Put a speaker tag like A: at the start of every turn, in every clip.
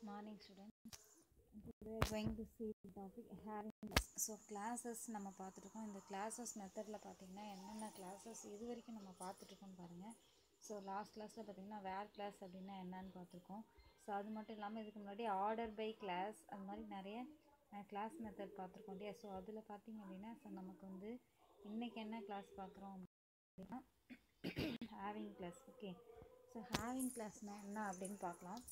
A: morning students today we are going to see the topic having so clauses நம்ம பார்த்துட்ருக்கோம் இந்த classes மெத்தடில் பார்த்தீங்கன்னா என்னென்ன கிளாஸஸ் இது வரைக்கும் நம்ம பார்த்துட்ருக்கோம் பாருங்கள் ஸோ லாஸ்ட் கிளாஸில் பார்த்தீங்கன்னா வேர் கிளாஸ் அப்படின்னா என்னன்னு பார்த்துருக்கோம் ஸோ அது மட்டும் இல்லாமல் இதுக்கு முன்னாடி ஆர்டர் பை கிளாஸ் அது மாதிரி நிறைய கிளாஸ் மெத்தட் பார்த்துருக்கோம் இல்லையா ஸோ அதில் பார்த்தீங்க அப்படின்னா ஸோ நமக்கு வந்து இன்றைக்கி என்ன கிளாஸ் பார்க்குறோம் அப்படின்னா having clause okay so having கிளாஸ்னால் என்ன அப்படின்னு பார்க்கலாம்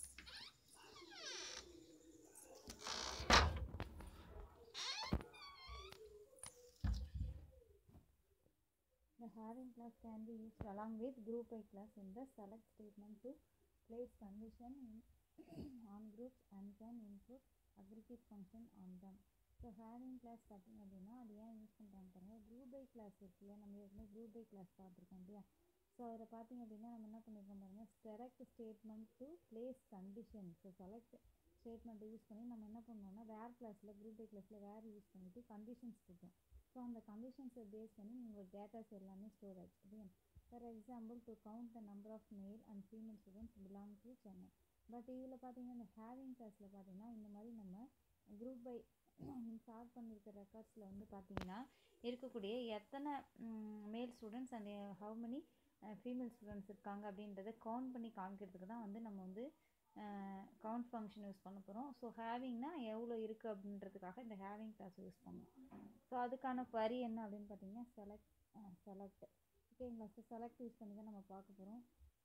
A: The having class can be used along with group by class in the select statement to place condition in on groups and can include aggregate function on them. So having clause பார்த்தீங்க அப்படின்னா அது ஏன் use பண்ணுறாங்க பாருங்கள் group by class இருக்கு இல்லையா நம்ம ஏற்கனவே குரூப் பை கிளாஸ் பார்த்துருக்கோம் இல்லையா ஸோ அதில் பார்த்தீங்க அப்படின்னா நம்ம என்ன பண்ணியிருக்கோம் பாருங்கள் select statement to place condition so select ஸ்டேட்மெண்ட்டை யூஸ் பண்ணி நம்ம என்ன பண்ணோம்னா வேர் கிளாஸில் குரூப் பை கிளாஸில் வேர் யூஸ் பண்ணிவிட்டு கண்டிஷன்ஸ் கொடுத்தோம் ஸோ அந்த கண்டிஷன்ஸை பேஸ் பண்ணி உங்களோட டேட்டாஸ் எல்லாமே ஸ்டோர் ஆச்சு okay for example to count the number of male and female students belong to Chennai but இதில் பார்த்தீங்கன்னா இந்த ஹேவிங் கிளாஸில் பார்த்தீங்கன்னா இந்த மாதிரி நம்ம குரூப் பை ஸ்டார்ட் பண்ணியிருக்க ரெக்கார்ட்ஸில் வந்து பார்த்தீங்கன்னா இருக்கக்கூடிய எத்தனை male students and how many female students இருக்காங்க அப்படின்றத கவுண்ட் பண்ணி காமிக்கிறதுக்கு தான் வந்து நம்ம வந்து கவுண்ட் ஃபங்க்ஷன் யூஸ் பண்ண போகிறோம் ஸோ ஹேவிங்னா எவ்வளோ இருக்குது அப்படின்றதுக்காக இந்த ஹேவிங் கிளாஸ் யூஸ் பண்ணோம் ஸோ அதுக்கான பரி என்ன அப்படின்னு பார்த்தீங்கன்னா செலக்ட் செலக்ட் ஓகேங்களா ஸோ செலக்ட் யூஸ் பண்ணி தான் நம்ம பார்க்க போகிறோம்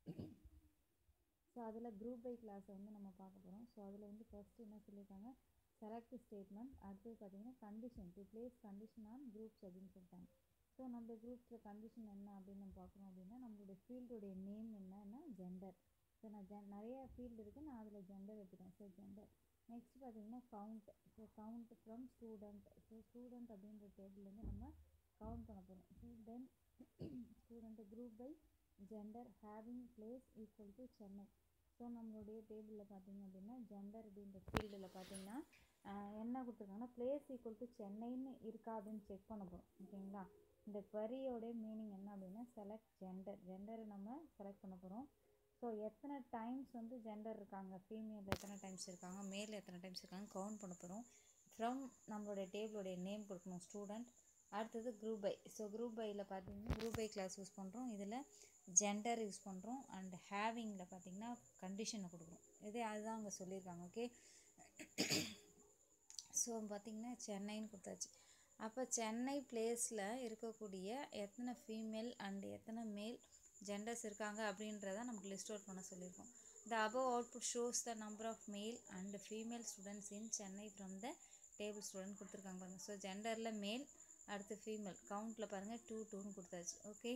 A: ஸோ அதில் குரூப் பை கிளாஸை வந்து நம்ம பார்க்க போகிறோம் ஸோ அதில் வந்து ஃபஸ்ட்டு என்ன சொல்லியிருக்காங்க செலக்ட் ஸ்டேட்மெண்ட் அடுத்தது பார்த்தீங்கன்னா condition to place condition on groups அப்படின்னு சொல்லிட்டாங்க ஸோ நம்ம குரூப்ஸில் கண்டிஷன் என்ன அப்படின்னு நம்ம பார்க்குறோம் அப்படின்னா நம்மளுடைய ஃபீல்டுடைய நேம் என்னன்னா ஜெண்டர் ஸோ நான் ஜென் நிறைய ஃபீல்டு இருக்குது நான் அதில் ஜெண்டர் எடுத்துட்டேன் ஸோ ஜெண்டர் நெக்ஸ்ட் பார்த்தீங்கன்னா count so count from student so student அப்படின்ற டேபிள்லேருந்து நம்ம கவுண்ட் பண்ண போகிறோம் so then student group by gender having place equal to Chennai so நம்மளுடைய டேபிளில் பார்த்தீங்க அப்படின்னா ஜெண்டர் அப்படின்ற ஃபீல்டில் பார்த்தீங்கன்னா என்ன கொடுத்துருக்காங்கன்னா பிளேஸ் ஈக்குவல் டு சென்னைன்னு இருக்கா அப்படின்னு செக் பண்ண போகிறோம் ஓகேங்களா இந்த query-யோட மீனிங் என்ன அப்படின்னா செலக்ட் ஜெண்டர் ஜெண்டரை நம்ம செலக்ட் பண்ண போகிறோம் ஸோ எத்தனை டைம்ஸ் வந்து ஜெண்டர் இருக்காங்க ஃபீமேல் எத்தனை டைம்ஸ் இருக்காங்க மேல் எத்தனை டைம்ஸ் இருக்காங்க கவுண்ட் பண்ண போகிறோம் ஃப்ரம் நம்மளுடைய டேபிளுடைய நேம் கொடுக்கணும் ஸ்டூடெண்ட் அடுத்தது குரூப் பை ஸோ குரூப் பையில் பார்த்தீங்கன்னா குரூப் பை கிளாஸ் யூஸ் பண்ணுறோம் இதில் ஜெண்டர் யூஸ் பண்ணுறோம் அண்ட் ஹேவிங்கில் பார்த்தீங்கன்னா கண்டிஷனை கொடுக்குறோம் இதே அதுதான் அங்கே சொல்லியிருக்காங்க ஓகே ஸோ பார்த்தீங்கன்னா சென்னைன்னு கொடுத்தாச்சு அப்போ சென்னை பிளேஸில் இருக்கக்கூடிய எத்தனை ஃபீமேல் அண்ட் எத்தனை மேல் ஜெண்டர்ஸ் இருக்காங்க அப்படின்றத நமக்கு லிஸ்ட் அவுட் பண்ண சொல்லியிருக்கோம் the above output shows the number of male and female students in Chennai from the table student கொடுத்துருக்காங்க பாருங்கள் ஸோ ஜெண்டரில் மேல் அடுத்து ஃபீமேல் கவுண்ட்டில் பாருங்கள் டூ டூன்னு கொடுத்தாச்சு okay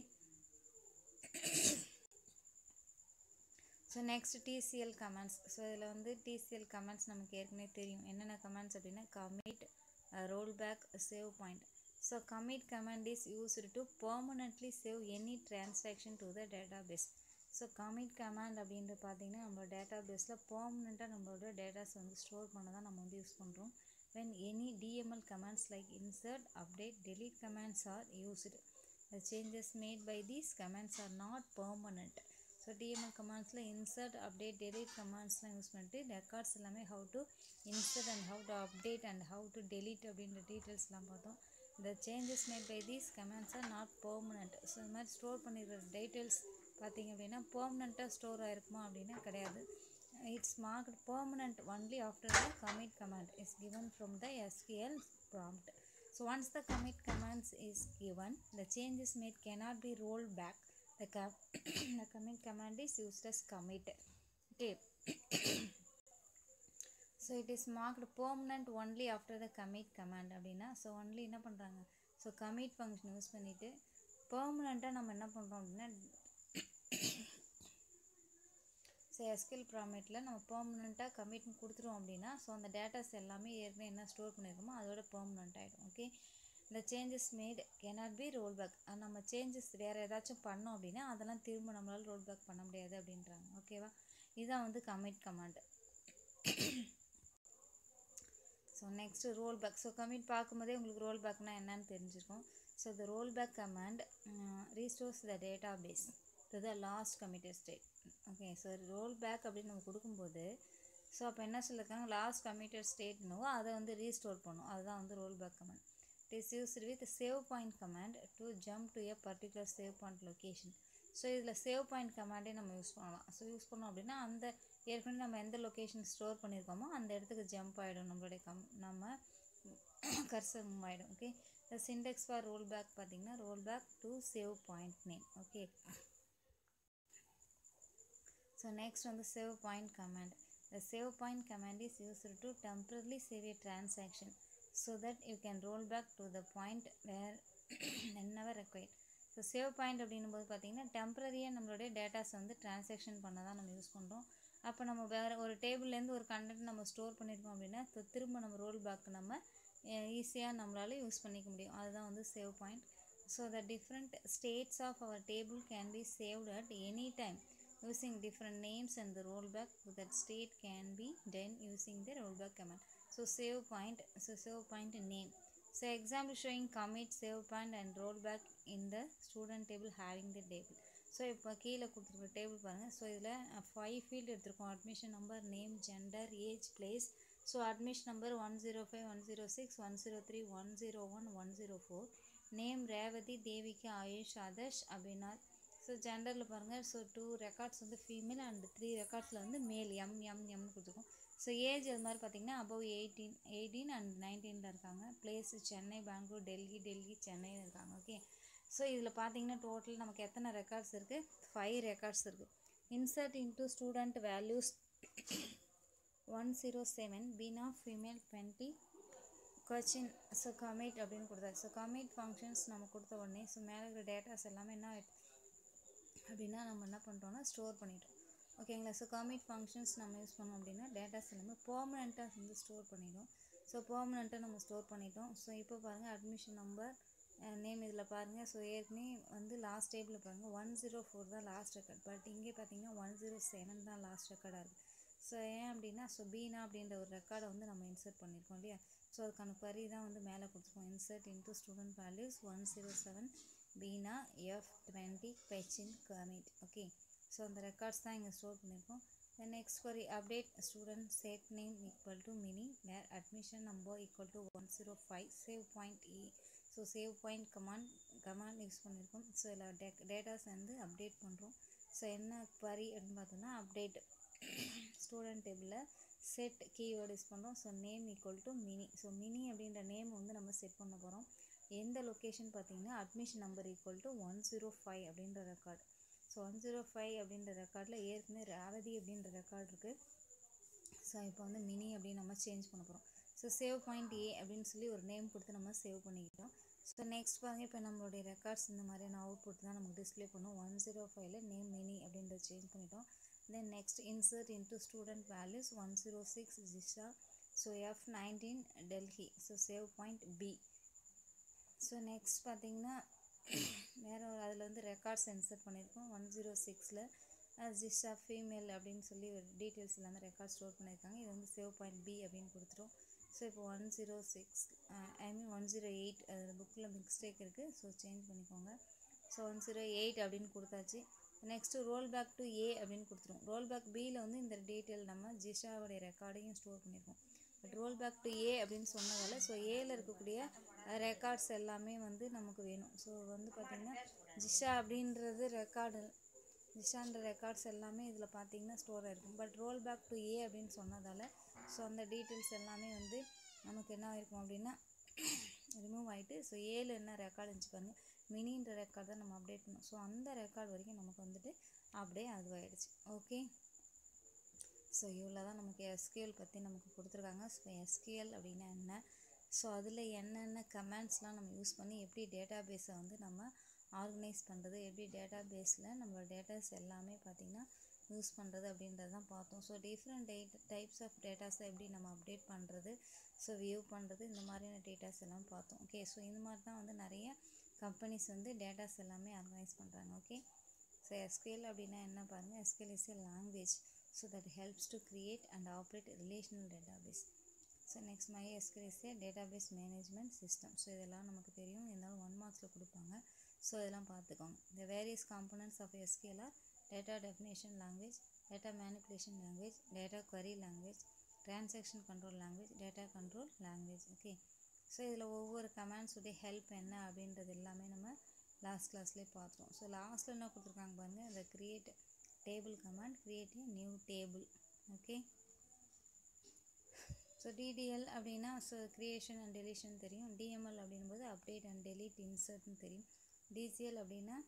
A: so next TCL commands so இதில் வந்து டிசிஎல் கமெண்ட்ஸ் நமக்கு ஏற்கனவே தெரியும் என்னென்ன கமெண்ட்ஸ் அப்படின்னா commit roll back save point so commit command is used to permanently save any transaction to the database so commit command அப்படின்றது பார்த்தீங்கன்னா நம்மளோட டேட்டா பேஸில் பர்மனெண்ட்டாக நம்மளோட டேட்டாஸ் வந்து ஸ்டோர் பண்ண தான் நம்ம வந்து யூஸ் பண்ணுறோம் when any DML commands like insert, update, delete commands are used. The changes made by these commands are not permanent. So DML கமாண்ட்ஸில் இன்சர்ட் அப்டேட் டெலிட் கமாண்ட்ஸ்லாம் யூஸ் பண்ணிட்டு ரெக்கார்ட்ஸ் எல்லாமே how to insert and how to update and how to delete அப்படின்ற டீட்டெயில்ஸ்லாம் பார்த்தோம் இந்த changes made by these commands are not permanent so இந்த மாதிரி ஸ்டோர் பண்ணிடுற டீட்டெயில்ஸ் பார்த்தீங்க அப்படின்னா பெர்மனண்ட்டாக ஸ்டோர் ஆகிருக்குமா அப்படின்னா கிடையாது it's marked permanent only after the commit command is given from the SQL prompt. So once the commit commands is given, the changes made cannot be rolled back. The, com the commit command is used as commit. Okay. so it is marked permanent only after the commit command அப்படின்னா so only என்ன பண்ணுறாங்க so commit function use பண்ணிவிட்டு பெர்மனண்ட்டாக நம்ம என்ன பண்ணுறோம் அப்படின்னா so SQL ப்ராமெட்டில் நம்ம பெர்மனெண்ட்டாக கமிட்னு கொடுத்துருவோம் அப்படின்னா ஸோ அந்த டேட்டாஸ் எல்லாமே ஏற்கனவே என்ன ஸ்டோர் பண்ணியிருக்கோமோ அதோட பெர்மனெண்ட் ஆகிடும் ஓகே இந்த changes made cannot be roll back நம்ம சேஞ்சஸ் வேறு ஏதாச்சும் பண்ணோம் அப்படின்னா அதெல்லாம் திரும்ப நம்மளால் ரோல் பேக் பண்ண முடியாது அப்படின்றாங்க ஓகேவா இதுதான் வந்து commit command so next roll back so commit பார்க்கும்போதே உங்களுக்கு ரோல் பேக்னால் என்னன்னு தெரிஞ்சிருக்கும் so the roll back command restores the database to the last committed state okay so roll back அப்படின்னு நம்ம கொடுக்கும்போது ஸோ அப்போ என்ன சொல்லியிருக்காங்க லாஸ்ட் கமிட்டட் ஸ்டேட்னோ அதை வந்து ரீஸ்டோர் பண்ணும் அதுதான் வந்து roll back command it is used with save point command to jump to a particular save point location so இதில் சேவ் பாயிண்ட் கமாண்டே நம்ம யூஸ் பண்ணலாம் ஸோ யூஸ் பண்ணோம் அப்படின்னா அந்த ஏற்கனவே நம்ம எந்த லொக்கேஷன் ஸ்டோர் பண்ணியிருக்கோமோ அந்த இடத்துக்கு ஜம்ப் ஆகிடும் நம்மளுடைய கம் நம்ம கர்சர் மூவ் ஆகிடும் okay the syntax for roll back பார்த்தீங்கன்னா roll back to save point name okay so next வந்து save point command the save point command is used to temporarily save a transaction so that you can roll back to the point where whenever required so save point அப்படின்னும் போது பார்த்தீங்கன்னா டெம்பரரியாக நம்மளுடைய datas வந்து transaction பண்ண தான் நம்ம use பண்ணுறோம் அப்போ நம்ம வேறு ஒரு டேபிள்லேருந்து ஒரு கண்டென்ட் நம்ம ஸ்டோர் பண்ணியிருக்கோம் அப்படின்னா தி- திரும்ப நம்ம ரோல் பேக் நம்ம ஈஸியாக நம்மளால யூஸ் பண்ணிக்க முடியும் அதுதான் வந்து save point so the different states of our table can be saved at any time using different names and the rollback to that state can be done using the rollback command so save point so save point name so example showing commit save point and rollback in the student table having the table so இப்போ கீழே கொடுத்துருக்க table பாருங்கள் so இதில் five field எடுத்திருக்கோம் admission number name gender age place so admission number one zero five one zero six one zero three one zero one one zero four name Revathi Devika Ayush Adarsh Abhinath so ஜெண்டரில் பாருங்கள் so two records வந்து female and three ரெக்கார்ட்ஸில் வந்து male M M எம்னு கொடுத்துருக்கோம் so age அது மாதிரி பார்த்தீங்கன்னா above eighteen eighteen and நைன்டீனில் இருக்காங்க பிளேஸ் சென்னை பெங்களூர் டெல்லி டெல்லி சென்னையில் இருக்காங்க ஓகே ஸோ இதில் பார்த்தீங்கன்னா டோட்டல் நமக்கு எத்தனை ரெக்கார்ட்ஸ் இருக்குது ஃபைவ் ரெக்கார்ட்ஸ் இருக்குது insert into student values one zero seven Beena female twenty Cochin so commit அப்படின்னு கொடுத்தாரு ஸோ கமிட் ஃபங்க்ஷன்ஸ் நம்ம கொடுத்த உடனே ஸோ மேலே இருக்கிற டேட்டாஸ் எல்லாமே என்ன ஆயிடுச்சு அப்படின்னா நம்ம என்ன பண்ணுறோம்னா ஸ்டோர் பண்ணிட்டோம் ஓகேங்களா ஸோ கமிட் ஃபங்க்ஷன்ஸ் நம்ம யூஸ் பண்ணோம் அப்படின்னா டேட்டாஸ் எல்லாமே பெர்மனெண்ட்டாக வந்து ஸ்டோர் பண்ணிடும் ஸோ பெர்மனெண்ட்டாக நம்ம ஸ்டோர் பண்ணிட்டோம் ஸோ இப்போ பாருங்கள் அட்மிஷன் நம்பர் நேம் இதில் பாருங்கள் ஸோ ஏற்கனவே வந்து லாஸ்ட் டேபிளில் பாருங்கள் ஒன் ஜீரோ ஃபோர் தான் லாஸ்ட் ரெக்கார்ட் பட் இங்கே பார்த்தீங்கன்னா ஒன் ஜீரோ செவன் தான் லாஸ்ட் ரெக்கார்டாக இருக்குது ஸோ ஏன் அப்படின்னா ஸோ பீனா அப்படின்ற ஒரு ரெக்கார்டை வந்து நம்ம இன்சர்ட் பண்ணியிருக்கோம் இல்லையா ஸோ அதுக்கான query தான் வந்து மேலே கொடுத்துருக்கோம் insert into student values one zero seven Beena F twenty Cochin commit okay so அந்த ரெக்கார்ட்ஸ் தான் இங்கே ஸ்டோர் பண்ணியிருக்கோம் then next query update student set name equal to Mini where admission number equal to one zero five save point E so save point command command use பண்ணியிருக்கோம் so இதில் டே datas வந்து update பண்ணுறோம் so என்ன query அப்படின்னு பார்த்தோம்னா update student டேபிளில் set keyword use பண்ணுறோம் so name equal to Mini so Mini அப்படின்ற நேம் வந்து நம்ம செட் பண்ண போகிறோம் எந்த லொக்கேஷன் பார்த்தீங்கன்னா admission number equal to one zero five அப்படின்ற record so one zero five அப்படின்ற ரெக்கார்டில் ஏற்கனவே ராவதி அப்படின்ற ரெக்கார்டு இருக்குது ஸோ இப்போ வந்து மினி அப்படின்னு நம்ம சேஞ்ச் பண்ண போகிறோம் ஸோ சேவ் பாயிண்ட் ஏ அப்படின்னு சொல்லி ஒரு நேம் கொடுத்து நம்ம சேவ் பண்ணிக்கிட்டோம் ஸோ நெக்ஸ்ட் பாருங்க இப்போ நம்மளுடைய ரெக்கார்ட்ஸ் இந்த மாதிரியான அவுட்புட் தான் நமக்கு டிஸ்ப்ளே பண்ணும் ஒன் ஜீரோ ஃபைவ்ல நேம் மினி அப்படின்றத சேஞ்ச் பண்ணிட்டோம் then next insert into student values one zero six Jisha so F nineteen Delhi so save point B so next பார்த்தீங்கன்னா வேறு ஒரு அதில் வந்து ரெக்கார்ட்ஸ் இன்சர்ட் பண்ணியிருக்கோம் ஒன் ஜீரோ சிக்ஸில் ஜிஷா ஃபீமேல் அப்படின்னு சொல்லி ஒரு டீட்டெயில்ஸ் எல்லாமே ரெக்கார்ட் ஸ்டோர் பண்ணியிருக்காங்க இது வந்து சேவ் பாயிண்ட் பி அப்படின்னு கொடுத்துரும் ஸோ இப்போ one zero six I mean one zero eight அது புக்கில் மிஸ்டேக் இருக்குது ஸோ சேஞ்ச் பண்ணிக்கோங்க ஸோ ஒன் ஜீரோ எயிட் அப்படின்னு கொடுத்தாச்சு next roll back to A அப்படின்னு கொடுத்துருவோம் ரோல் பேக் பியில் வந்து இந்த டீட்டெயில் நம்ம ஜிஷாவுடைய ரெக்கார்டையும் ஸ்டோர் பண்ணியிருக்கோம் but roll back to A அப்படின்னு சொன்னதால ஸோ ஏல இருக்கக்கூடிய ரெக்கார்ட்ஸ் எல்லாமே வந்து நமக்கு வேணும் ஸோ வந்து பார்த்திங்கன்னா ஜிஷா அப்படின்றது ரெக்கார்டு ஜிஷான்ற ரெக்கார்ட்ஸ் எல்லாமே இதில் பார்த்தீங்கன்னா ஸ்டோர் ஆயிருக்கும் but roll back to A அப்படின்னு சொன்னதால் ஸோ அந்த டீட்டெயில்ஸ் எல்லாமே வந்து நமக்கு என்ன ஆயிருக்கும் அப்படின்னா ரிமூவ் ஆகிட்டு ஸோ ஏழு என்ன ரெக்கார்டு இருந்துச்சு பாருங்க மினின்ற ரெக்கார்ட் தான் நம்ம அப்டேட் பண்ணோம் ஸோ அந்த ரெக்கார்ட் வரைக்கும் நமக்கு வந்துட்டு அப்படியே அதுவாகிடுச்சு ஓகே ஸோ இவ்வளோ தான் நமக்கு எஸ்கியூஎல் பற்றி நமக்கு கொடுத்துருக்காங்க ஸோ எஸ்கியூஎல் அப்படின்னா என்ன ஸோ அதில் என்னென்ன கமெண்ட்ஸ்லாம் நம்ம யூஸ் பண்ணி எப்படி டேட்டா பேஸை வந்து நம்ம ஆர்கனைஸ் பண்ணுறது எப்படி டேட்டா பேஸில் நம்மளோட டேட்டாஸ் எல்லாமே பார்த்திங்கன்னா யூஸ் பண்ணுறது அப்படின்றது தான் பார்த்தோம் so different date types of டேட்டாஸை எப்படி நம்ம அப்டேட் பண்ணுறது ஸோ வியூ பண்ணுறது இந்த மாதிரியான டேட்டாஸ் எல்லாம் பார்த்தோம் ஓகே ஸோ இந்த மாதிரி தான் வந்து நிறைய கம்பெனிஸ் வந்து டேட்டாஸ் எல்லாமே ஆர்கனைஸ் பண்ணுறாங்க ஓகே ஸோ எஸ்கியூஎல் அப்படின்னா என்ன பாருங்கள் SQL is a language so that helps to create and operate relational database so next MySQL is a database management system so இதெல்லாம் நமக்கு தெரியும் இருந்தாலும் ஒன் மார்க்ஸில் கொடுப்பாங்க ஸோ இதெல்லாம் பார்த்துக்கோங்க the various components of SQL are data definition language
B: data manipulation language data query language transaction control language data control language okay so இதில் ஒவ்வொரு கமாண்ட்ஸுடைய help என்ன அப்படின்றது எல்லாமே நம்ம லாஸ்ட் கிளாஸ்லேயே பார்த்தோம் ஸோ லாஸ்ட்டில் என்ன கொடுத்துருக்காங்க பாருங்கள் இந்த create table command create new table okay so DDL அப்படின்னா ஸோ க்ரியேஷன் அண்ட் டெலிஷன் தெரியும் டிஎம்எல் அப்படின்போது அப்டேட் அண்ட் டெலீட் இன்சர்ட்னு தெரியும் டிசிஎல் அப்படின்னா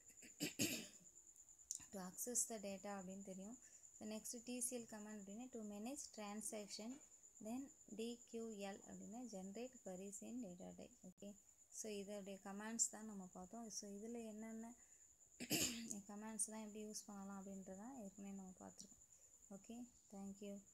B: டு அக்சஸ் த டேட்டா அப்படின்னு தெரியும் ஸோ நெக்ஸ்ட் டிசிஎல் கமாண்ட் அப்படின்னா to manage transaction then DQL அப்படின்னா generate queries in data type okay so இதோடைய கமாண்ட்ஸ் தான் நம்ம பார்த்தோம் ஸோ இதில் என்னென்ன கமாண்ட்ஸ்லாம் எப்படி யூஸ் பண்ணலாம் அப்படின்றதான் ஏற்கனவே நம்ம பார்த்துருக்கோம் ஓகே தேங்க்யூ